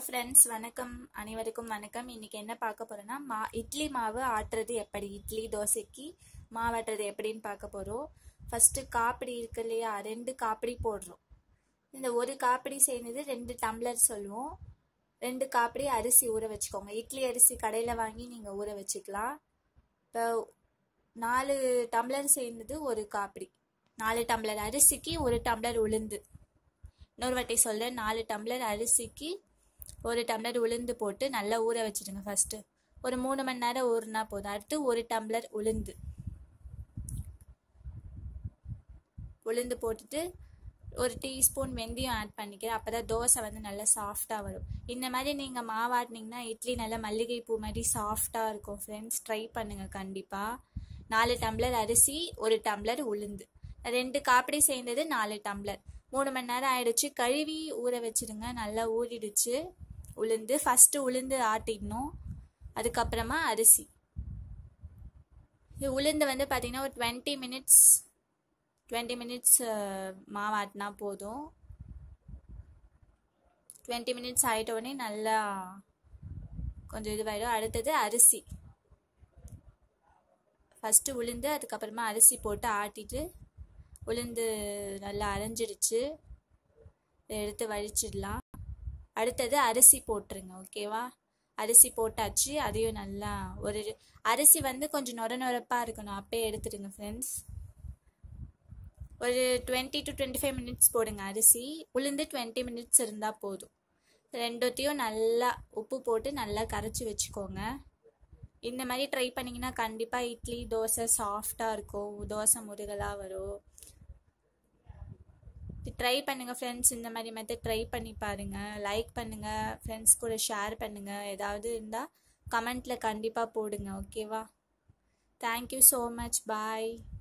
friends வணக்கம் அனைவருக்கும் வணக்கம் இன்னைக்கு என்ன பார்க்க போறோம்னா மா இட்லி மாவு ஆட்டுறது எப்படி இட்லி தோசைக்கு மாவாட்டுறது எப்படின்னு பார்க்க போறோம் ஃபர்ஸ்ட் காப்பிடி இருக்கு இல்லையா ரெண்டு காப்பிடி போடுறோம் இந்த ஒரு காப்பிடி செய்யறது ரெண்டு டம்ளர் சொல்லுவோம் ரெண்டு காப்பிடி அரிசி ஊற வச்சுக்கோங்க இட்லி அரிசி கடையில் வாங்கி நீங்கள் ஊற வச்சுக்கலாம் இப்போ நாலு டம்ளர் சேர்ந்தது ஒரு காப்பிடி நாலு டம்ளர் அரிசிக்கு ஒரு டம்ளர் உளுந்து இன்னொரு வாட்டி சொல்கிறேன் நாலு டம்ளர் அரிசிக்கு ஒரு டம்ளர் உளுந்து போட்டு நல்லா ஊற வச்சுடுங்க ஃபஸ்ட்டு ஒரு மூணு மணி நேரம் ஊறினா போதும் அடுத்து ஒரு டம்ளர் உளுந்து உளுந்து போட்டுட்டு ஒரு டீஸ்பூன் வெந்தயம் ஆட் பண்ணிக்கிறேன் அப்போ தான் தோசை வந்து நல்லா சாஃப்டாக வரும் இந்த மாதிரி நீங்கள் மாவாட்டினீங்கன்னா இட்லி நல்லா மல்லிகை பூ மாதிரி சாஃப்டாக இருக்கும் ஃப்ரெண்ட்ஸ் ட்ரை பண்ணுங்கள் கண்டிப்பாக நாலு டம்ளர் அரிசி ஒரு டம்ளர் உளுந்து ரெண்டு காப்பிடி சேர்ந்தது நாலு டம்ளர் மூணு மணி நேரம் ஆயிடுச்சு கழுவி ஊற வச்சிடுங்க நல்லா ஊறிடுச்சு உளுந்து ஃபஸ்ட்டு உளுந்து ஆட்டிடணும் அதுக்கப்புறமா அரிசி இது உளுந்து வந்து பார்த்தீங்கன்னா ஒரு டுவெண்ட்டி மினிட்ஸ் டுவெண்ட்டி மினிட்ஸ் மாவாட்டினா போதும் டுவெண்ட்டி மினிட்ஸ் ஆகிட்ட உடனே நல்லா கொஞ்சம் இதுவாயிடும் அடுத்தது அரிசி ஃபஸ்ட்டு உளுந்து அதுக்கப்புறமா அரிசி போட்டு ஆட்டிட்டு உளுந்து நல்லா அரைஞ்சிடுச்சு எடுத்து வழிச்சிடலாம் அடுத்தது அரிசி போட்டுருங்க ஓகேவா அரிசி போட்டாச்சு அதையும் நல்லா ஒரு அரிசி வந்து கொஞ்சம் நொர நொரப்பாக இருக்கணும் அப்பயே எடுத்துடுங்க ஃப்ரெண்ட்ஸ் ஒரு twenty to twenty five minutes போடுங்க அரிசி உளுந்து டுவெண்ட்டி மினிட்ஸ் இருந்தால் போதும் ரெண்டுத்தையும் நல்லா உப்பு போட்டு நல்லா கரைச்சி வச்சுக்கோங்க இந்த மாதிரி ட்ரை பண்ணிங்கன்னா கண்டிப்பாக இட்லி தோசை சாஃப்டாக இருக்கும் தோசை முருகலாக வரும் ட்ரை பண்ணுங்கள் ஃப்ரெண்ட்ஸ் இந்த மாதிரி மெத்தட் ட்ரை பண்ணி பாருங்கள் லைக் பண்ணுங்கள் ஃப்ரெண்ட்ஸ் கூட ஷேர் பண்ணுங்கள் ஏதாவது இருந்தால் கமெண்ட்டில் கண்டிப்பாக போடுங்க ஓகேவா தேங்க்யூ ஸோ மச் பாய்